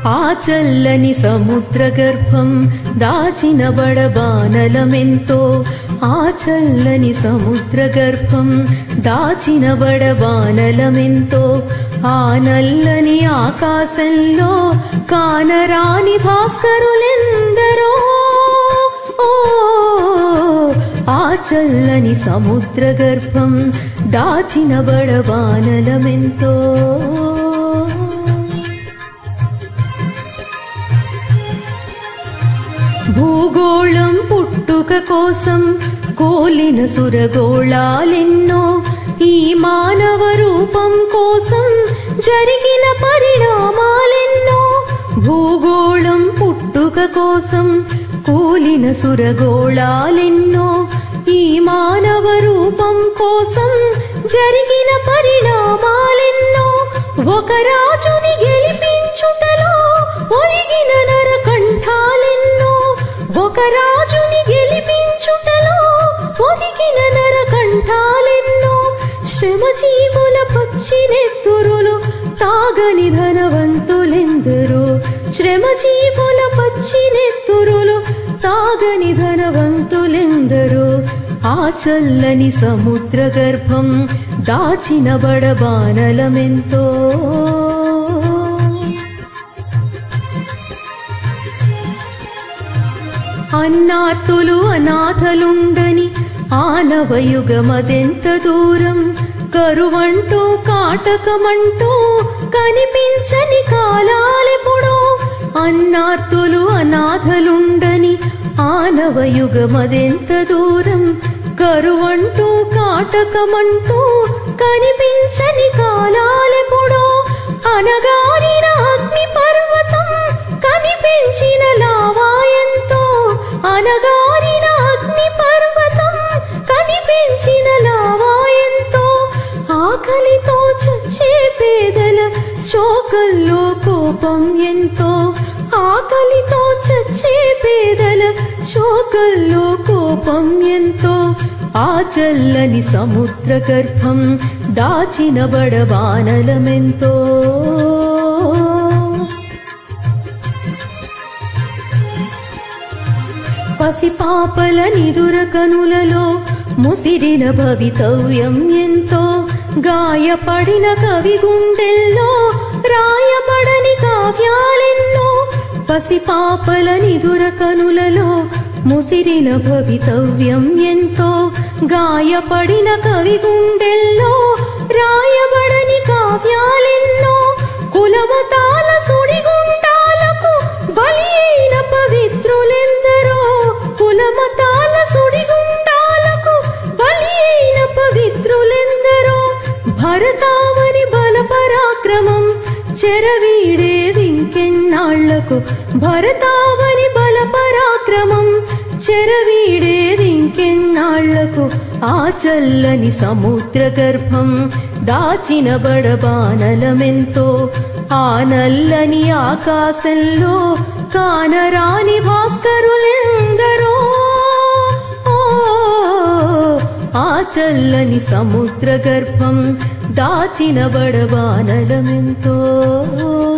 ఆ చల్లని సముద్ర గర్భం దాచిన బడబానలమెంతో ఆ చల్లని సముద్ర గర్భం దాచిన బడబానలమెంతో ఆ నల్లని ఆకాశంలో కానరాని భాస్కరులెందరో ఓ ఆ చల్లని సముద్ర గర్భం దాచిన బడబానలమెంతో భూగోళం పుట్టుక కోసం కోలిన సురగోళాలెన్నో ఈ మానవ రూపం కోసం జరిగిన పరిణామాలెన్నో భూగోళం పుట్టుక కోసం కూలిన సురగోళాలెన్నో ఈ మానవ రూపం కోసం జరిగిన పరిణామాలెన్నో ఒక రాజుని గెలిపించుటలో ఒరిగిన నరకంఠాలెన్నో ఒక రాజుని గెలిపించుటలో ఒరిగిన నరకంఠాలెన్నో శ్రమజీవుల పచ్చినెత్తురులు తాగని ధనవంతులెందరో శ్రమజీవుల పచ్చినెత్తురులు తాగని ధనవంతులెందరో ఆ చల్లని సముద్ర గర్భం దాచిన బడబానలమెంతో అన్నార్తులు అనాథలుండని ఆనవయుగమదెంత దూరం కరువంటూ కాటకమంటూ కనిపించని కాలాలెప్పుడో అన్నార్తులు అనాథలుండని ఆనవయుగమదెంత దూరం కరువంటూ కాటకమంటూ కనిపించని కాలాలెప్పుడో అనగారిన అగ్ని పర్వతం కనిపించిన లావాయంతో అనగారిన అగ్ని పర్వతం కనిపించిన లావాయంతో ఆకలితో చచ్చే పేదల శోకల్లో కోపం ఎంతో ఆకలితో చచ్చే పేదల శోకల్లో కోపం ఎంతో ఆ చల్లని సముద్ర గర్భం దాచిన బడవానలమెంతో పసిపాపల నిదుర కనులలో ముసిరిన భవితవ్యం ఎంతో గాయపడిన కవి గుండెల్లో రాయబడని కావ్యాలెన్నో పసిపాపల నిదుర కనులలో ముసిరిన భవితవ్యం ఎంతో గాయపడిన కవి గుండెల్లో రాయబడని కావ్యాలెన్నో కులమతాల సుడిగుండాలకు బలి అయిన పవిత్రులెందరో కులమతాల సుడిగుండాలకు బలి అయిన పవిత్రులెందరో భరతావని బల పరాక్రమం చెరవీడేదింకెన్నాళ్లకు భరతావని బల పరాక్రమం చెరవీడేదింకెన్నాళ్లకు ఆ చల్లని సముద్ర గర్భం దాచిన బడబానలమెంతో ఆ నల్లని ఆకాశంలో కానరాని భాస్కరులెందరో ఓ ఆ చల్లని సముద్ర గర్భం దాచిన బడబానలమెంతో